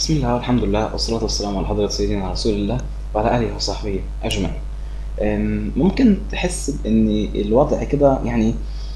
بسم الله والحمد لله والصلاة والسلام على حضرة سيدنا رسول الله وعلى آله وصحبه أجمعين. أم، ممكن تحس بإن الوضع كده يعني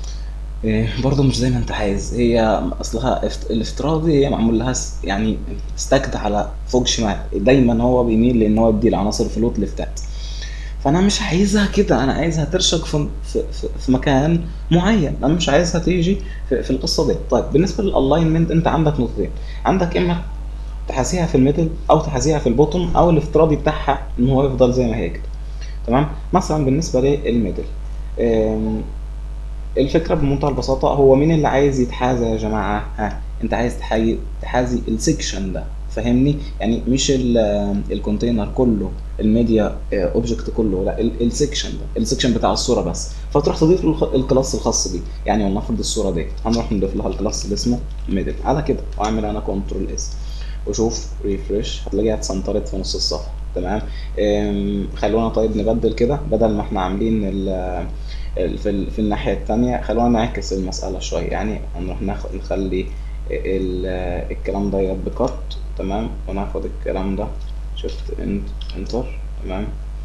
إيه، برضه مش زي ما أنت عايز، هي أصلها افت- الافتراضي هي معمول لها س- يعني ستاكد على فوق شمال، دايما هو بيميل لإن هو يدي العناصر فلوت لفتات. فأنا مش عايزها كده، أنا عايزها ترشق في في, في, في مكان معين، أنا مش عايزها تيجي في, في القصة دي. طيب بالنسبة للألاينمنت أنت عندك نقطتين، عندك إما تحاسيها في الميدل او تحاسيها في البوتوم او الافتراضي بتاعها ان هو يفضل زي ما هي كده تمام مثلا بالنسبه للميدل آم، الفكره بمنتهى البساطه هو مين اللي عايز يتحازى يا جماعه ها انت عايز تحاي... تحازي السكشن ده فاهمني يعني مش ال- الكونتينر كله الميديا اوبجكت كله لا ال- السكشن ده السكشن بتاع الصوره بس فتروح تضيف له الخ- الكلاس الخاص بيه يعني ولنفرض الصوره دي هنروح نضيف لها الكلاس اللي اسمه ميدل على كده واعمل انا كنترول اس وشوف ريفرش هتلاقيها اتسنترت في نص الصفحه تمام أم، خلونا طيب نبدل كده بدل ما احنا عاملين ال- ال- في, ال- في الناحيه التانية خلونا نعكس المساله شويه يعني هنروح ناخد نخلي ال- الكلام ده بكت تمام وناخد الكلام ده شفت انتر تمام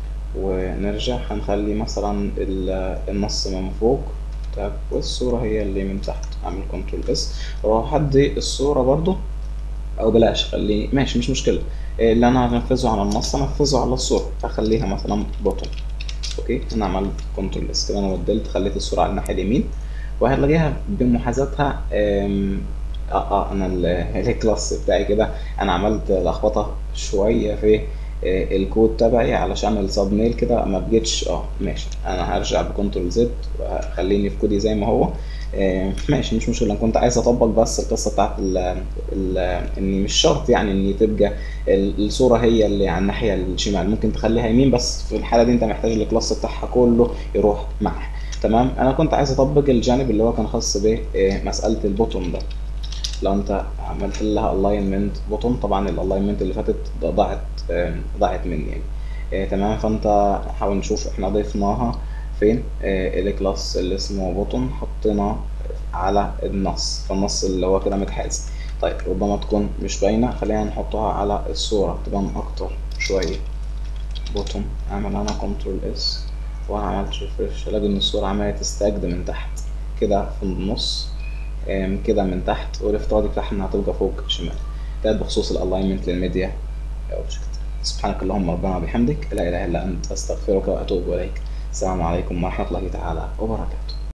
ونرجع هنخلي مثلا ال- النص من فوق تاب والصورة هي اللي من تحت اعمل كنترول اس واروح ادي الصورة برضو او بلاش خليه ماشي مش مشكلة إيه اللي انا هنفذه على النص انفذه على الصورة هخليها مثلا بوتون اوكي انا عملت كنترول اس كده انا بدلت خليت الصورة على الناحية اليمين وهتلاقيها بمحاذاتها آم، اه اه انا ال- الكلاس بتاعي كده انا عملت لخبطة شوية في آه، الكود تبعي علشان السب ميل كده ما بجيتش اه ماشي انا هرجع بكنترول زد وخليني في كودي زي ما هو آه، ماشي مش مشكلة انا كنت عايز اطبق بس القصة بتاعت ال ال اني مش شرط يعني ان تبقى ال- الصورة هي اللي على الناحية الشمال ممكن تخليها يمين بس في الحالة دي انت محتاج الكلاس بتاعها كله يروح معاه تمام انا كنت عايز اطبق الجانب اللي هو كان خاص بمسألة البوتوم ده لو انت عملت لها الاينمنت بوتوم طبعا الالاينمنت اللي فاتت ض- ضاعت آم، ضاعت مني يعني آه، تمام فانت حاول نشوف احنا ضفناها فين آه، الكلاس اللي اسمه بوتوم حطينا على النص فالنص اللي هو كده متحاز طيب ربما تكون مش باينه خلينا نحطها على الصوره تبان اكتر شويه بوتوم اعمل انا كنترول اس وانا عملت ريفرش الاقي ان الصوره عملت تستجد من تحت كده في النص آم، كده من تحت والافتراضي بتاعها انها تبقى فوق شمال ده بخصوص الالاينمنت للميديا اوبجكت سبحانك اللهم ربنا وبحمدك لا اله الا انت استغفرك واتوب اليك السلام عليكم ورحمه الله تعالى وبركاته